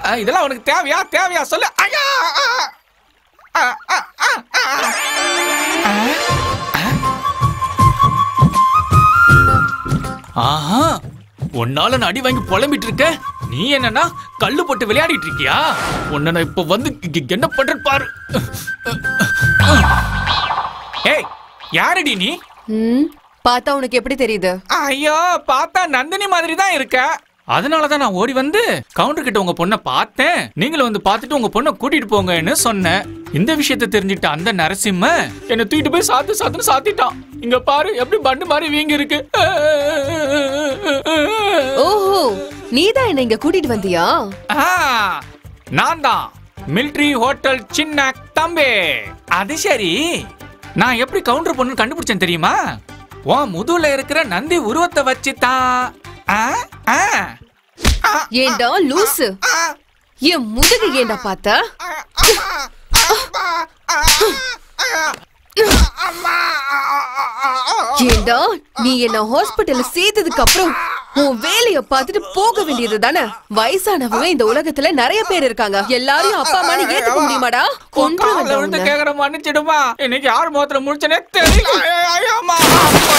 அஹ், இதெல்லாம் உனக்கு தேவையா தேவையா சொல்லு ஐயா அஹ், அஹ், அஹ், அஹ், அஹ். ஆஹா உன்னால நான் அடி வாங்கி புலம்பிட்டு இருக்க நீ என்னன்னா கல்லு போட்டு விளையாடிட்டு இருக்கியா உன்னை நான் இப்ப வந்து இங்க என்ன பண்ற பாரு ஏய் யாரடி நீ ம் பார்த்தா உனக்கு எப்படி தெரியுது ஐயோ பார்த்தா நந்தினி மாதிரி தான் இருக்க அதனால தான் நான் ஓடி வந்து கவுண்டர் கிட்ட உங்க பொண்ணை பார்த்தேன் நீங்களும் வந்து பார்த்துட்டு உங்க பொண்ணை கூட்டிட்டு போங்கன்னு சொன்னேன் இந்த விஷயத்தை தெரிஞ்சுட்டு அந்த நரசிம்ம என்னை தூக்கிட்டு போய் சாத்து சாத்துன்னு சாத்திட்டான் இங்க பாரு எப்படி பண்டு மாதிரி வீங்கி இருக்கு ஓஹோ நீதான் என்ன இங்க கூட்டிட்டு வந்தியா ஆ, நான் தான் மிலிட்ரி ஹோட்டல் சின்ன தம்பி அது சரி நான் எப்படி கவுண்டர் பொண்ணு கண்டுபிடிச்சேன் தெரியுமா உன் முதுகுல இருக்கிற நந்தி உருவத்தை வச்சு தான் ஏண்டா லூசு என் முதுகு ஏண்டா பார்த்த ஏண்டா நீ என்ன ஹாஸ்பிட்டல்ல சேர்த்ததுக்கு அப்புறம் உன் வேலைய பார்த்துட்டு போக வேண்டியது தானே வயசானவங்க இந்த உலகத்துல நிறைய பேர் இருக்காங்க எல்லாரையும் அப்பா அம்மானு ஏத்துக்க முடியுமாடா கொன்று கால விழுந்து கேக்குற மன்னிச்சிடுமா இன்னைக்கு யார் முகத்துல முடிச்சனே தெரியல ஐயோ, அம்மா, அப்பா.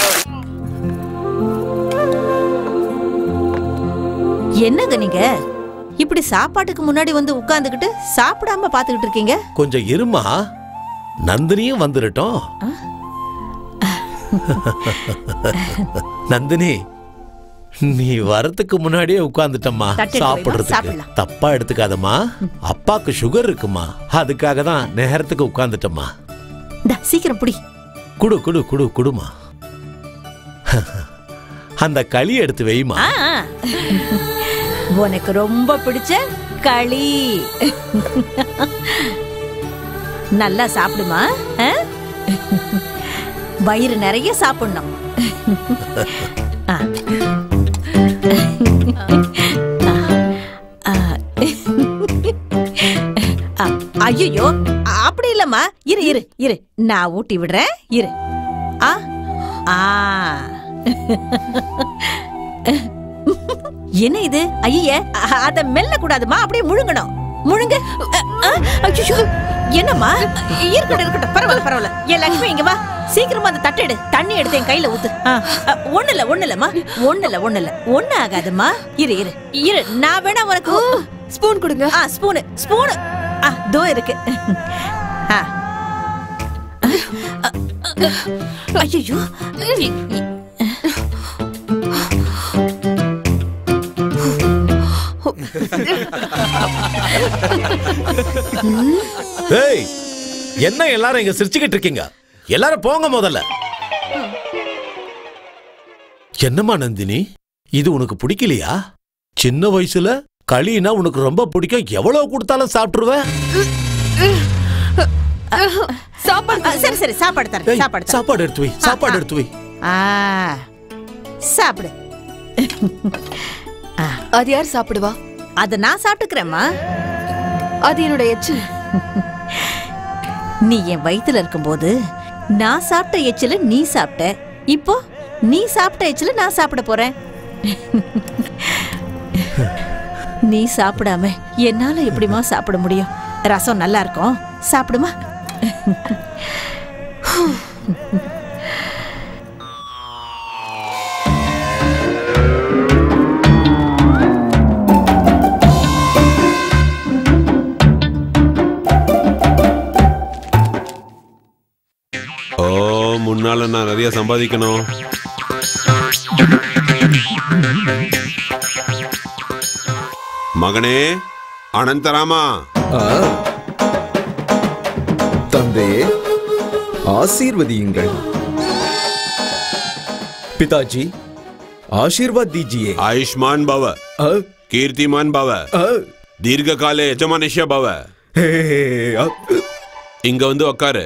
என்னங்க நீங்க இப்படி சாப்பாட்டுக்கு முன்னாடி வந்து உட்கார்ந்துகிட்டு சாப்பிடாம பாத்துக்கிட்டு இருக்கீங்க கொஞ்சம் இருமா நந்தினியும் வந்துடட்டும் நந்தினி நீ வரதுக்கு முன்னாடியே உட்கார்ந்துட்டம்மா தட்டு எடுத்து வைம்மா, சாப்பிடுறதுக்கு சாப்பிடலாம். தப்பா எடுத்துக்காதம்மா அப்பாக்கு சுகர் இருக்குமா அதுக்காக தான் நேரத்துக்கு உட்கார்ந்துட்டம்மா இந்தா, சீக்கிரம் புடி குடு குடு குடு குடுமா அந்த களி எடுத்து வைமா ஆ, ஆ. உனக்கு ரொம்ப பிடிச்ச களி நல்லா சாப்பிடுமா ஆ? வயிறு நிறைய சாப்பிடணும் ஆ. ஆ. ஆ. ஐயையோ அப்படி இல்லம்மா இரு இரு இரு நான் ஊட்டி விடுறேன் இரு ஆ ஆ என்ன இது ஐய அத மெல்ல கூடாதுமா அப்படியே முழுங்கணும் முழுங்க ஐயோ என்னம்மா இருக்கட்டும் இருக்கட்டும் பரவாயில்ல பரவாயில்ல என் லட்சுமி இங்க வா சீக்கிரமா அந்த தட்டை எடு தண்ணி எடுத்து என் கையில ஊத்து ஆ, அ, ஒண்ணு இல்ல ஒண்ணு இல்லம்மா ஒண்ணு இல்ல ஒண்ணு இல்ல ஒண்ணு ஆகாதும்மா இரு இரு இரு நான் வேணா உனக்கு ஸ்பூன் கொடுங்க ஆ ஸ்பூனு ஸ்பூனு ஆ தோ இருக்கு ஆ ஐயோ ஏய் என்ன எல்லாரும் இங்க சிரிச்சுக்கிட்டு இருக்கீங்க எல்லாரும் போங்க முதல்ல என்னம்மா நந்தினி இது உனக்கு பிடிக்கலையா சின்ன வயசுல களினா உனக்கு ரொம்ப பிடிக்கும் எவ்வளவு கொடுத்தாலும் சாப்பிட்டுருவ சாப்பாடு ஆ, சரி சரி சாப்பாடு தரேன் ஏய், சாப்பாடு தரேன் சாப்பாடு எடுத்து வை சாப்பாடு எடுத்து வை ஆ சாப்பிடு அது யார் சாப்பிடுவா அத நான் சாப்பிட்டுக்கிறேம்மா அது என்னோட எச்சில் நீ என் வயித்துல இருக்கும்போது நான் சாப்பிட்ட எச்சில நீ சாப்பிட்ட இப்போ நீ சாப்பிட்ட எச்சில நான் சாப்பிட போறேன் நீ சாப்பிடாம என்னால எப்படிம்மா சாப்பிட முடியும் ரசம் நல்லா இருக்கும் சாப்பிடுமா ஓ முன்னால நான் நிறைய சம்பாதிக்கணும் மகனே அனந்தராமா ஆ. தந்தையே आशीर्वदिंगल पिताजी आशीर्वाद दीजिए ஆயுஷ்மான் பவ अ, கீர்த்திமான் பவ अ, தீர்க்ககால எஜமானிஷ்ய பவ हे, अ, இங்க வந்து உக்காரு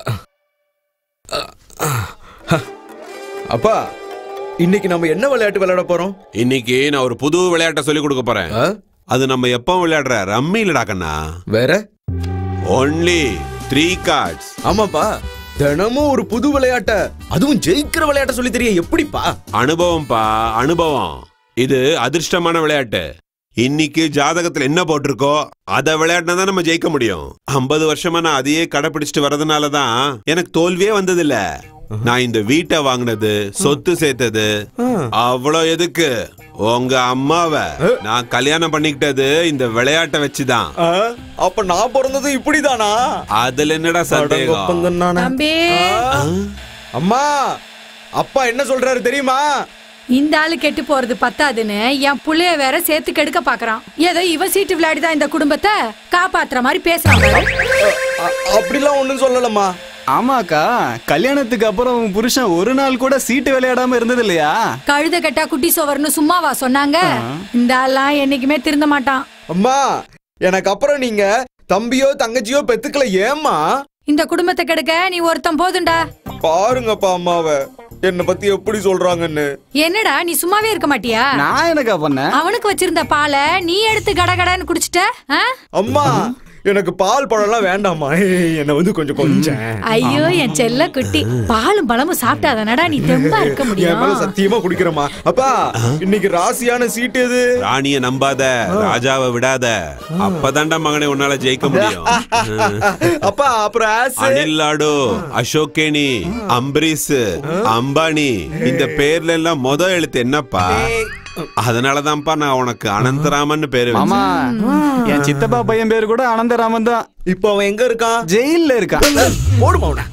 அப்பா இன்னைக்கு நம்ம என்ன விளையாட்டு விளையாட போறோம் இன்னைக்கு நான் ஒரு புது விளையாட்டை சொல்லி கொடுக்க போறேன் ஆ? அது நம்ம எப்போ விளையாடுற ரம்மி இல்லடா கண்ணா வேற ஒன்லி த்ரீ கார்ட்ஸ் ஆமாப்பா தினமும் ஒரு புது விளையாட்ட அதுவும் ஜெயிக்கிற விளையாட்ட சொல்லி தெரிய எப்படிப்பா அனுபவம்ப்பா அனுபவம் இது அதிர்ஷ்டமான விளையாட்டு இன்னைக்கு ஜாதகத்துல என்ன போட்டிருக்கோ அதை விளையாடினா தான் நம்ம ஜெயிக்க முடியும் ஐம்பது வருஷமா நான் அதையே கடைபிடிச்சிட்டு வர்றதுனால தான் எனக்கு தோல்வியே வந்ததில்ல நான் இந்த வீட்டை வாங்கினது சொத்து சேர்த்தது அவ்வளோ எதுக்கு உங்க அம்மாவை நான் கல்யாணம் பண்ணிக்கிட்டது இந்த விளையாட்டை வச்சுதான் ஆ, அப்ப நான் பிறந்தது இப்படிதானா அதுல என்னடா சந்தேகம் அடங்கொப்பந்தன் நானே. தம்பி ஆ? அம்மா அப்பா என்ன சொல்றாரு தெரியுமா இந்த ஆளு கெட்டு போறது பத்தாதுன்னு என் புள்ளைய வேற சேர்த்து கெடுக்க பாக்குறான் ஏதோ இவ சீட்டு விளையாடிதான் இந்த குடும்பத்தை காப்பாத்துற மாதிரி பேசுறான் பாரு. அ- அப்படிலாம் ஒண்ணும் சொல்லலம்மா ஆமாக்கா கல்யாணத்துக்கு அப்புறம் உன் புருஷன் ஒரு நாள் கூட சீட்டு விளையாடாம இருந்தது இல்லையா கழுத கெட்டா குட்டி சோவர்னு சும்மாவா சொன்னாங்க இந்த ஆள்லாம் என்னைக்குமே திருந்த மாட்டான் அம்மா எனக்கு அப்புறம் நீங்க தம்பியோ தங்கச்சியோ பெத்துக்கல ஏம்மா இந்த குடும்பத்தை கெடுக்க நீ ஒருத்தன் போதுண்டா பாருங்கப்பா அம்மாவை என்னை பத்தி எப்படி சொல்றாங்கன்னு என்னடா நீ சும்மாவே இருக்க மாட்டியா நான் எனக்கா பண்ணேன் அவனுக்கு வச்சிருந்த பாலை நீ எடுத்து கடகடன்னு குடிச்சிட்ட ஆ? அம்மா எனக்கு பால் பழம்லாம் வேண்டாம்மா ஏய், என்னை வந்து கொஞ்சம் கொஞ்சம் ஐயோ என் செல்ல குட்டி பாலும் பழமும் சாப்பிட்டாதானடா நீ தெம்பா இருக்க என் மேல முடியும் சத்தியமா குடிக்கிறேம்மா அப்பா இன்னைக்கு ராசியான சீட் எது ராணிய நம்பாத ராஜாவை விடாத அப்பதான்டா மகனே உன்னால ஜெயிக்க முடியும் அப்பா அப்புறம் ஆஸ் அனில் லாடு அசோகேனி அம்பரீஷ் அம்பானி இந்த பேர்ல எல்லாம் முத எழுத்து என்னப்பா அதனாலதான்ப்பா நான் உனக்கு அனந்தராமன் பேரு மாமா வச்சேன். என் சித்தப்பா பையன் பேரு கூட அனந்தராமன் தான் இப்போ அவன் எங்க இருக்கான் ஜெயில்ல இருக்கான் போடுமா அவனை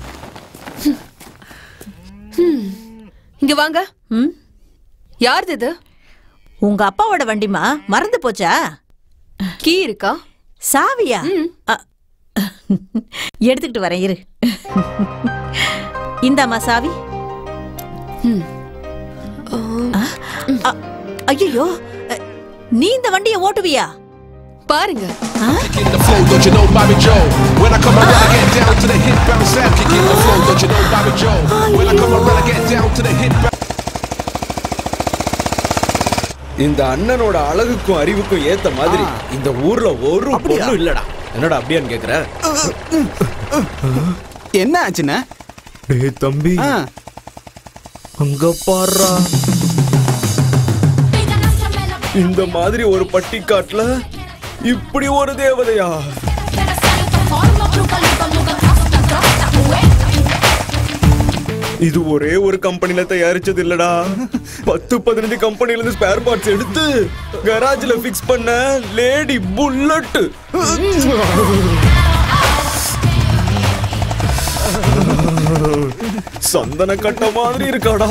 இங்க வாங்க ம் யாருது இது உங்க அப்பாவோட வண்டிமா மறந்து போச்சா கீ இருக்கா சாவியா அ, எடுத்துக்கிட்டு வரேன் இரு இந்தாம்மா சாவி ஐயோ நீ இந்த வண்டியை ஓட்டுவியா பாருங்க Kick the flow, don't you know Bobby Joe? When I come around, I get down to the hit bounce sound. Kick the flow, don't you know Bobby Joe? When I come around, I get down to the hit bounce. இந்த அண்ணனோட அழகுக்கும் அறிவுக்கும் ஏத்த மாதிரி இந்த ஊர்ல ஒரு பொண்ணு இல்லடா என்னடா அப்படியான்னு கேக்குற என்ன ஆச்சுண்ணே டேய் தம்பி ஆ, அங்க பாடுறா இந்த மாதிரி ஒரு பட்டிக்காட்டுல இப்படி ஒரு தேவதையா இது ஒரே ஒரு கம்பெனில தயாரிச்சது இல்லடா பத்து பதினஞ்சு கம்பெனில இருந்து ஸ்பேர் பார்ட்ஸ் எடுத்து கராஜ்ல ஃபிக்ஸ் பண்ண லேடி புல்லட் சந்தன கட்ட மாதிரி இருக்காடா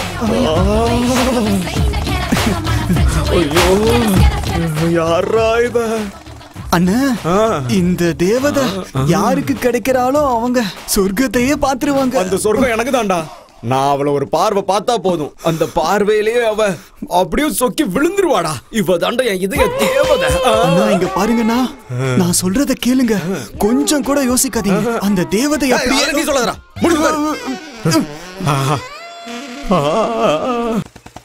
ஐயோ யாரா இவ அண்ணே ஆ, இந்த தேவதை யாருக்கு கிடைக்கிறாளோ அவங்க சொர்க்கத்தையே பாத்துருவாங்க அந்த சொர்க்கம் எனக்கு தான்டா நான் அவளை ஒரு பார்வை பார்த்தா போதும் அந்த பார்வையிலேயே அவ அப்படியே சொக்கி விழுந்துருவாடா இவ தாண்டா என் இதய தேவதை ஆ. அண்ணா இங்க பாருங்கண்ணா நான் சொல்றத கேளுங்க கொஞ்சம் கூட யோசிக்காதீங்க அந்த தேவதை ஏய், அப்படியே அதை நீ சொல்லாதடா. முடிஞ்சு பாரு. ஆ. ஆ.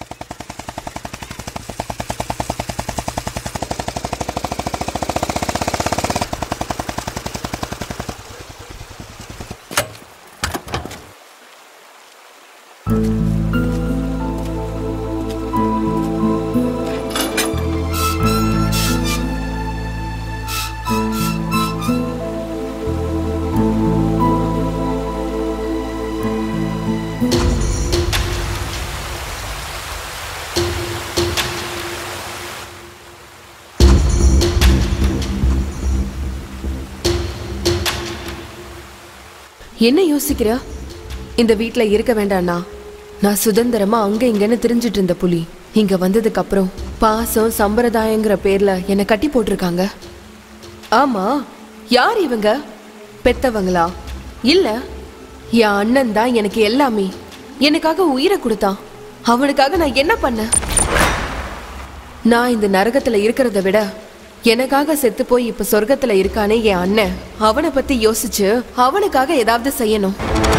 என்ன யோசிக்கிற இந்த வீட்ல இருக்க வேண்டாண்ணா நான் சுதந்திரமா அங்க இங்கன்னு திரிஞ்சிட்டு இருந்த புலி இங்க வந்ததுக்கு அப்புறம் பாசம் சம்பிரதாயங்கிற பேர்ல என்னை கட்டி போட்டிருக்காங்க ஆமா யார் இவங்க பெத்தவங்களா இல்ல என் அண்ணன் தான் எனக்கு எல்லாமே எனக்காக உயிரை கொடுத்தான் அவனுக்காக நான் என்ன பண்ணேன் நான் இந்த நரகத்துல இருக்கிறத விட எனக்காக செத்து போய் இப்ப சொர்க்கத்துல இருக்கானே என் அண்ணன் அவனை பத்தி யோசிச்சு அவனுக்காக ஏதாவது செய்யணும்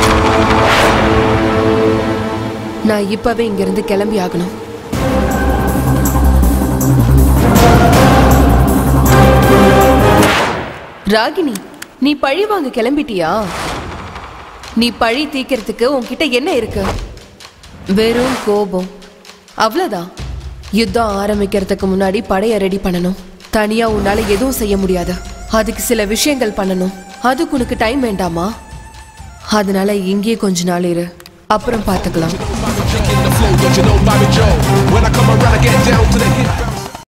நான் இப்பவே இங்கிருந்து கிளம்பி ஆகணும் ராகினி நீ பழி வாங்க கிளம்பிட்டியா நீ பழி தீக்கிறதுக்கு உன்கிட்ட என்ன இருக்கு வெறும் கோபம் அவ்வளவுதான் யுத்தம் ஆரம்பிக்கிறதுக்கு முன்னாடி படைய ரெடி பண்ணணும் தனியா உன்னால எதுவும் செய்ய முடியாது அதுக்கு சில விஷயங்கள் பண்ணணும் அதுக்கு உனக்கு டைம் வேண்டாமா அதனால இங்கேயே கொஞ்ச நாள் இரு அப்புறம் பார்த்துக்கலாம் Chicken the flow, don't you know Bobby Joe? When I come around, I get down to the hit.